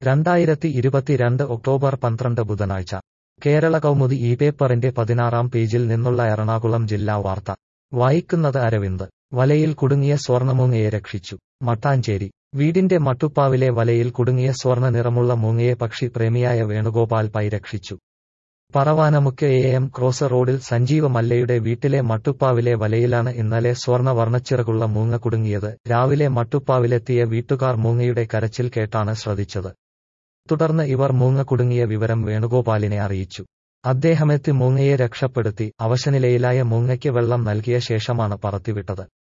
രണ്ടായിരത്തി ഇരുപത്തിരണ്ട് ഒക്ടോബർ പന്ത്രണ്ട് ബുധനാഴ്ച കേരള കൗമുദി ഈ പേപ്പറിന്റെ പതിനാറാം പേജിൽ നിന്നുള്ള എറണാകുളം ജില്ലാ വാർത്ത വായിക്കുന്നത് അരവിന്ദ് വലയിൽ കുടുങ്ങിയ സ്വർണമൂങ്ങയെ രക്ഷിച്ചു മട്ടാഞ്ചേരി വീടിന്റെ മട്ടുപ്പാവിലെ വലയിൽ കുടുങ്ങിയ സ്വർണ്ണ നിറമുള്ള മൂങ്ങയെ പക്ഷി പ്രേമിയായ വേണുഗോപാൽ പൈ രക്ഷിച്ചു പറവാനമുക്ക് എ എം ക്രോസ് റോഡിൽ സഞ്ജീവ മല്ലയുടെ വീട്ടിലെ മട്ടുപ്പാവിലെ വലയിലാണ് ഇന്നലെ സ്വർണ്ണ വർണ്ണച്ചിറകുള്ള മൂങ്ങ കുടുങ്ങിയത് രാവിലെ മട്ടുപ്പാവിലെത്തിയ വീട്ടുകാർ മൂങ്ങയുടെ കരച്ചിൽ കേട്ടാണ് ശ്രദ്ധിച്ചത് തുടർന്ന് ഇവർ മൂങ്ങ കുടുങ്ങിയ വിവരം വേണുഗോപാലിനെ അറിയിച്ചു അദ്ദേഹമെത്തി മൂങ്ങയെ രക്ഷപ്പെടുത്തി അവശനിലയിലായ മൂങ്ങയ്ക്ക് വെള്ളം നൽകിയ ശേഷമാണ് പറത്തിവിട്ടത്